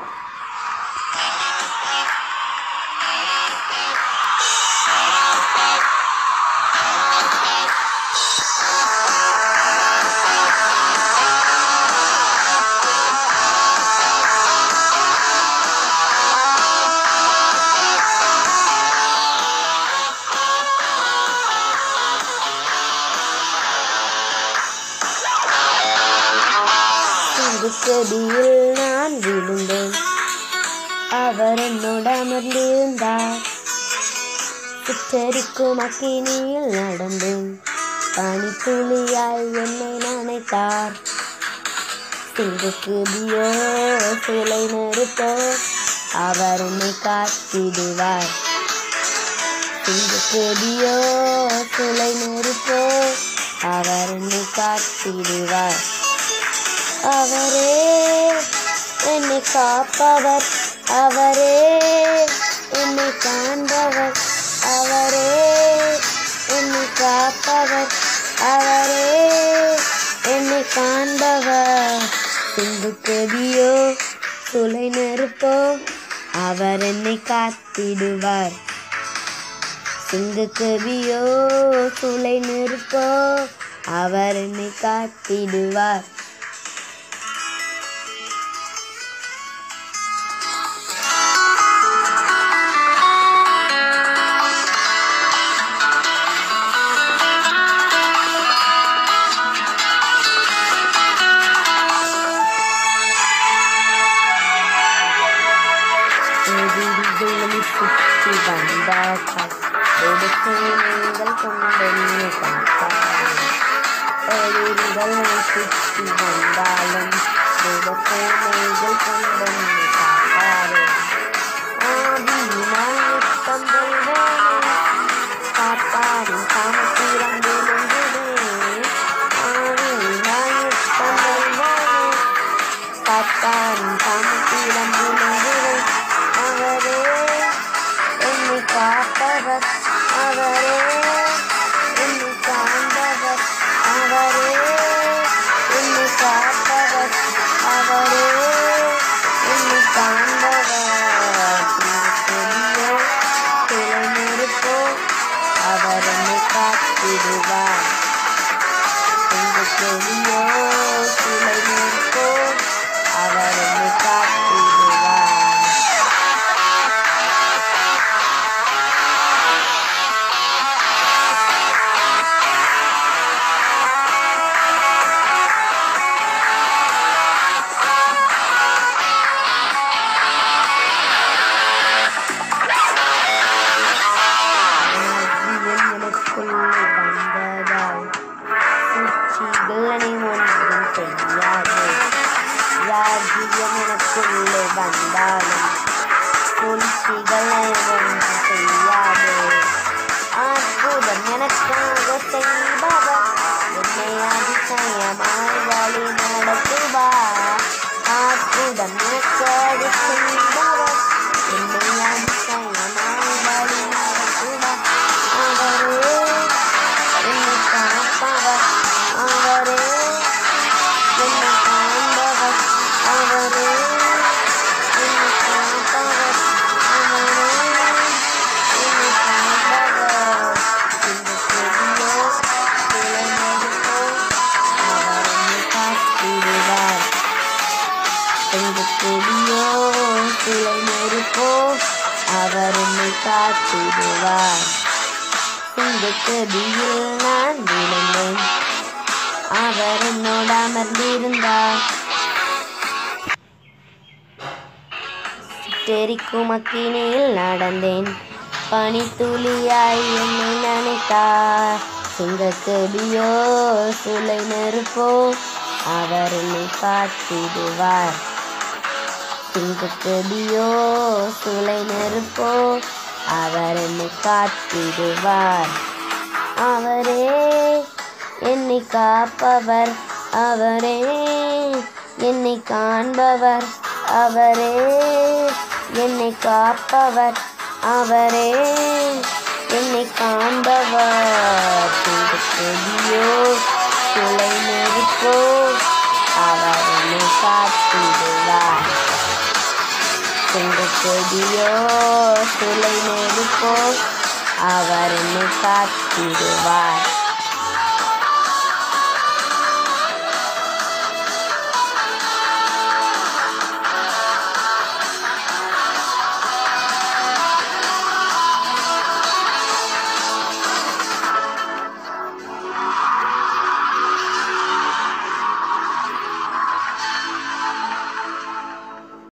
செடியில் நான் விழுந்தேன் அவர் என்னோட அமர்ந்திருந்தார் சுற்றறிக்கும் அக்கினியில் நடந்தேன் பனித்துளியாய் என்னை நினைத்தார் சிங்குக்கு பியோ சிலை நெருப்போ அவர் என்னை காத்திடுவார் சிங்குக்கு பியோ சிலை நெருப்போ அவர் என்னை காத்திடுவார் அவரே என்னை காப்பவர் அவரே என்னை காண்பவர் அவரே என்னை காப்பவர் அவரே என்னை காண்பவர் சிந்து கொடியோ சுலை நெருப்போ அவர் என்னை காத்திடுவார் சிங்கு கவியோ சுலை நெருப்போ அவர் என்னை காத்திடுவார் எதிரிகளை சுற்றி வந்தார்கள் கொடுத்தேனைகள் கொண்டென்னு பார்த்தார்கள் எதிரிகளை சுற்றி வந்தாலும் கொடுத்தேனைகள் கொண்டென்னு பார்த்தார்கள் ஆவியினால் யுத்தம் வெல்வேனே காத்தாரின் காமத்திரம் விழுங்குவே ஆவியினால் யுத்தம் வெல்வேனே காத்தாரின் காமத்திரம் விழுங்குவே அவரே என்னை காப்பவர் அவரே என்னை காண்பவர் அவரே என்னை காப்பவர் அவரே என்னை காண்பவர் திருப்பதியோ சிலை நெருப்போ அவர் என்னை காத்திடுவார் எங்கு செடியோ சிலை நெருப்போ அவர் என்னை காத்திடுவார் ராஜ்யம் எனக்குள்ளே வந்ததால் சூழ்ச்சிகள் ஒன்றும் செய்யாது ராஜ்யம் எனக்குள்ளே வந்தாலும் சூழ்ச்சிகள் ஒன்றும் செய்யாது அற்புதம் எனக்காக செய்பவர் என்னை அதிசயமாய் வழி நடத்துவார் அற்புதம் எனக்காக செய்பவர் என்னை அதிசயமாய் வழி நடத்துவார் அவரே என்னை காப்பவர் அவரே என்னை காண்பவர் அவரே என்னை காப்பவர் அவரே என்னை காண்பவர் இந்த செடியோ சிலை நெருப்போ அவர் என்னை காத்திடுவார் எங்க செடியோ சிலை நெருப்போ அவர் என்னை காத்திடுவார் இந்த செடியில் நான் விழுந்தேன் அவர் என்னோட அமர்ந்திருந்தார் தெரிக்கும் அக்கினியில் நடந்தேன் பனித்துளியாய் என்னை நினைத்தார் சிங்கக்கடியோ சுலை நெருப்போ அவர் என்னை காத்திடுவார் சிங்கக்கடியோ சுலை நெருப்போ அவர் என்னை காத்திடுவார் அவரே என்னை காப்பவர் அவரே என்னை காண்பவர் அவரே என்னை காப்பவர் அவரே என்னை காண்பவர் செடியோ சிலை நெருப்போ அவர் என்னை காத்திடுவார் செடியோ சிலை நெருப்போ அவர் என்னை காத்திடுவார்